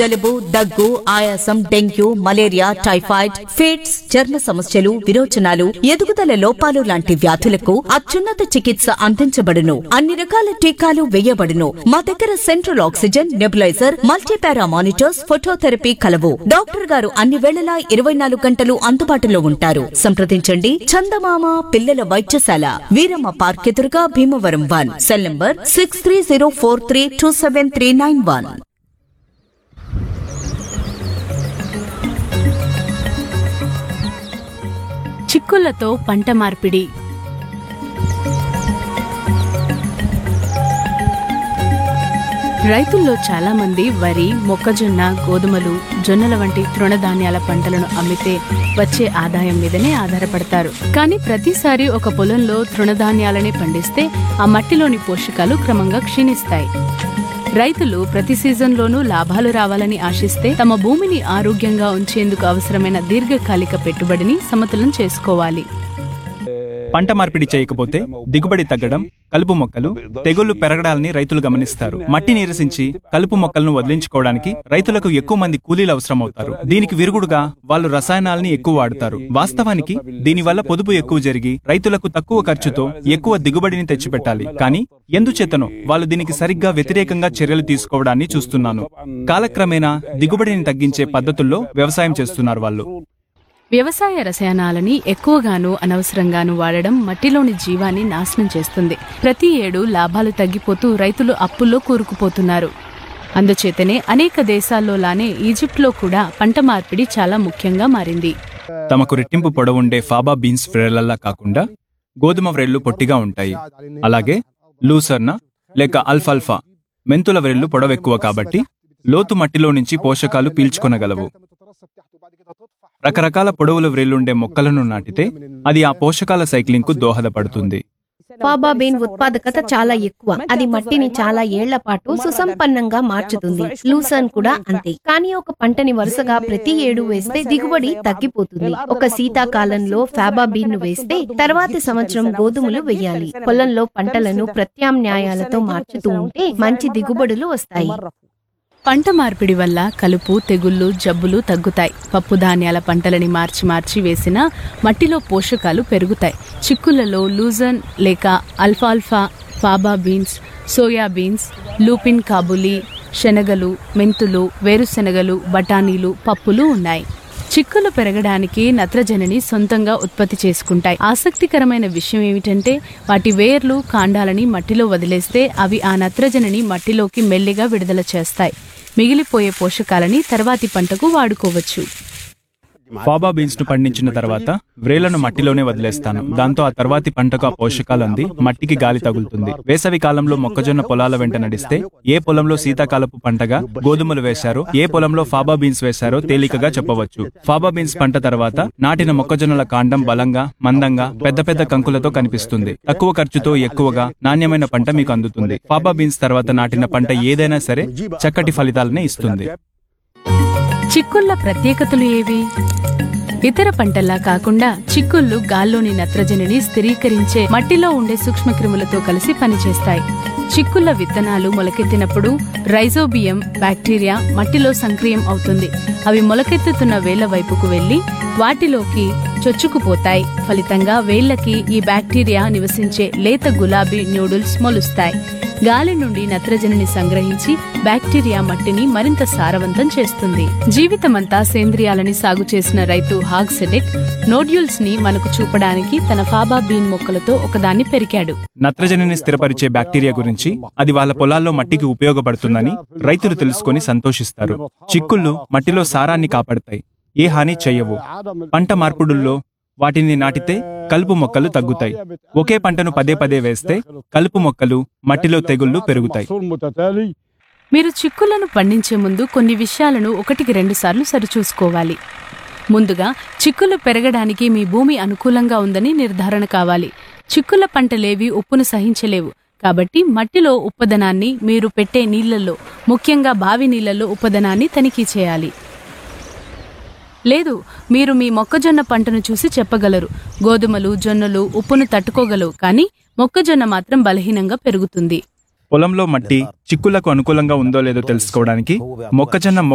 జలుబు దగ్గు ఆయాసం డెంగ్యూ మలేరియా టైఫాయిడ్ ఫిట్స్ చర్మ సమస్యలు విరోచనాలు ఎదుగుదల లోపాలు లాంటి వ్యాధులకు అత్యున్నత చికిత్స అందించబడును అన్ని రకాల టీకాలు వేయబడును మా దగ్గర central oxygen nebuliser multipara monitors phototherapy కలవు డాక్టర్ గారు అన్ని వేళలా ఇరవై నాలుగు గంటలు అందుబాటులో ఉంటారు సంప్రదించండి చందమామ పిల్లల వైద్యశాల వీరమ్మ పార్క్ ఎదురుగా Bhimavaram one cell number six three zero four three two seven three nine one చిక్కుళ్లతో పంట మార్పిడి రైతుల్లో చాలా మంది వరి మొక్కజొన్న గోధుమలు జొన్నల వంటి తృణధాన్యాల పంటలను అమ్మితే వచ్చే ఆదాయం మీదనే ఆధారపడతారు కానీ ప్రతిసారి ఒక పొలంలో తృణధాన్యాలనే పండిస్తే ఆ మట్టిలోని పోషకాలు క్రమంగా క్షీణిస్తాయి రైతులు ప్రతి సీజన్లోనూ లాభాలు రావాలని ఆశిస్తే తమ భూమిని ఆరోగ్యంగా ఉంచేందుకు అవసరమైన దీర్ఘకాలిక పెట్టుబడిని సమతులం చేసుకోవాలి పంట మార్పిడి చేయకపోతే దిగుబడి తగ్గడం కలుపు మొక్కలు తెగుళ్లు పెరగడాలని రైతులు గమనిస్తారు మట్టి నీరసించి కలుపు మొక్కలను వదిలించుకోవడానికి రైతులకు ఎక్కువ మంది కూలీలు అవసరమవుతారు దీనికి విరుగుడుగా వాళ్ళు రసాయనాల్ని ఎక్కువ వాడతారు వాస్తవానికి దీనివల్ల పొదుపు ఎక్కువ జరిగి రైతులకు తక్కువ ఖర్చుతో ఎక్కువ దిగుబడిని తెచ్చిపెట్టాలి కానీ ఎందుచేతనో వాళ్ళు దీనికి సరిగ్గా వ్యతిరేకంగా చర్యలు తీసుకోవడాన్ని చూస్తున్నాను కాలక్రమేణా దిగుబడిని తగ్గించే పద్ధతుల్లో వ్యవసాయం చేస్తున్నారు వాళ్ళు వ్యవసాయ రసాయనాలని ఎక్కువగాను అనవసరంగాను వాడడం మట్టిలోని జీవాన్ని నాశనం చేస్తుంది ప్రతి ఏడు లాభాలు తగ్గిపోతూ రైతులు అప్పుల్లో కూరుకుపోతున్నారు అందుచేతనే అనేక దేశాల్లోలానే ఈజిప్ట్లో కూడా పంట మార్పిడి చాలా ముఖ్యంగా మారింది తమకు రెట్టింపు పొడవుండే ఫాబా బీన్స్ వ్రేళ్లలా కాకుండా గోధుమ వ్రేళ్లు పొట్టిగా ఉంటాయి అలాగే లూసర్న లేక అల్ఫాల్ఫా మెంతుల వ్రేళ్లు పొడవెక్కువ కాబట్టి లోతు మట్టిలో నుంచి పోషకాలు పీల్చుకొనగలవు రకరకాల పొడవుల వ్రేళ్లుండే మొక్కలను నాటితే అది ఆ పోషకాల సైక్లింగ్ కు దోహదపడుతుంది ఫాబా బీన్ ఉత్పాదకత చాలా ఎక్కువ అది మట్టిని చాలా ఏళ్ల పాటు సుసంపన్నంగా మార్చుతుంది లూసర్న్ కూడా అంతే కానీ ఒక పంటని వరుసగా ప్రతి ఏడు వేస్తే దిగుబడి తగ్గిపోతుంది ఒక శీతాకాలంలో ఫాబా బీన్ ను వేస్తే తర్వాతి సంవత్సరం గోధుమలు వేయాలి పొలంలో పంటలను ప్రత్యామ్నాయాలతో మార్చుతూ ఉంటే మంచి దిగుబడులు వస్తాయి పంట మార్పిడి వల్ల కలుపు తెగుళ్ళు జబ్బులు తగ్గుతాయి పప్పు ధాన్యాల పంటలని మార్చి మార్చి వేసినా మట్టిలో పోషకాలు పెరుగుతాయి చిక్కులలో లూజన్ లేక అల్ఫాల్ఫా faba beans soya beans lupin kabuli శనగలు మెంతులు వేరుశెనగలు బఠానీలు పప్పులు ఉన్నాయి చిక్కులు పెరగడానికి నత్రజనిని సొంతంగా ఉత్పత్తి చేసుకుంటాయి ఆసక్తికరమైన విషయం ఏమిటంటే వాటి వేర్లు కాండాలని మట్టిలో వదిలేస్తే అవి ఆ నత్రజనిని మట్టిలోకి మెల్లిగా విడుదల చేస్తాయి మిగిలిపోయే పోషకాలని తర్వాతి పంటకు వాడుకోవచ్చు ఫాబా బీన్స్ ను పండించిన తర్వాత వ్రేళ్లను మట్టిలోనే వదిలేస్తాను దాంతో ఆ తర్వాతి పంటకు ఆ పోషకాలు అంది మట్టికి గాలి తగులుతుంది వేసవి కాలంలో మొక్కజొన్న పొలాల వెంట నడిస్తే ఏ పొలంలో శీతాకాలపు పంటగా గోధుమలు వేశారో ఏ పొలంలో ఫాబా బీన్స్ వేశారో తేలికగా చెప్పవచ్చు ఫాబా బీన్స్ పంట తర్వాత నాటిన మొక్కజొన్నల కాండం బలంగా మందంగా పెద్ద పెద్ద కంకులతో కనిపిస్తుంది తక్కువ ఖర్చుతో ఎక్కువగా నాణ్యమైన పంట మీకు అందుతుంది ఫాబా బీన్స్ తర్వాత నాటిన పంట ఏదైనా సరే చక్కటి ఫలితాలనే ఇస్తుంది చిక్కుళ్ళ ప్రత్యేకతలు ఏవి ఇతర పంటల్లా కాకుండా చిక్కుళ్ళు గాల్లోని నత్రజనిని స్థిరీకరించే మట్టిలో ఉండే సూక్ష్మక్రిములతో కలిసి పనిచేస్తాయి చిక్కుళ్ళ విత్తనాలు మొలకెత్తినప్పుడు రైజోబియం బ్యాక్టీరియా మట్టిలో సంక్రియం అవుతుంది అవి మొలకెత్తుతున్న వేళ్ల వైపుకు వెళ్లి వాటిలోకి చొచ్చుకుపోతాయి ఫలితంగా వేళ్లకి ఈ బ్యాక్టీరియా నివసించే లేత గులాబీ న్యూడిల్స్ మొలుస్తాయి గాలి నుండి నత్రజనిని సంగ్రహించి బ్యాక్టీరియా మట్టిని మరింత సారవంతం చేస్తుంది జీవితమంతా సేంద్రియాలని సాగు చేసిన రైతు హాగ్ సెడెక్ నోడ్యూల్స్ ని మనకు చూపడానికి తన ఫాబా బీన్ మొక్కలతో ఒకదాన్ని పెరికాడు నత్రజనిని స్థిరపరిచే బ్యాక్టీరియా గురించి అది వాళ్ళ పొలాల్లో మట్టికి ఉపయోగపడుతుందని రైతులు తెలుసుకొని సంతోషిస్తారు చిక్కుళ్ళు మట్టిలో సారాన్ని కాపాడతాయి ఏ హాని చెయ్యవు పంట మార్పుడుల్లో వాటిని నాటితే కలుపు మొక్కలు తగ్గుతాయి ఒకే పంటను పదే పదే వేస్తే కలుపు మొక్కలు మట్టిలో తెగుళ్లు పెరుగుతాయి మీరు చిక్కులను పండించే ముందు కొన్ని విషయాలను ఒకటికి రెండు సార్లు సరిచూసుకోవాలి ముందుగా చిక్కులు పెరగడానికి మీ భూమి అనుకూలంగా ఉందని నిర్ధారణ కావాలి చిక్కుల పంటలేవి ఉప్పును సహించలేవు కాబట్టి మట్టిలో ఉప్పదనాన్ని మీరు పెట్టే నీళ్లలో ముఖ్యంగా బావి నీళ్లలో ఉప్పదనాన్ని తనిఖీ చేయాలి లేదు మీరు మీ మొక్కజొన్న పంటను చూసి చెప్పగలరు గోధుమలు జొన్నలు ఉప్పును తట్టుకోగలవు కానీ మొక్కజొన్న మాత్రం బలహీనంగా పెరుగుతుంది పొలంలో మట్టి చిక్కులకు అనుకూలంగా ఉందో లేదో తెలుసుకోవడానికి మొక్కజొన్న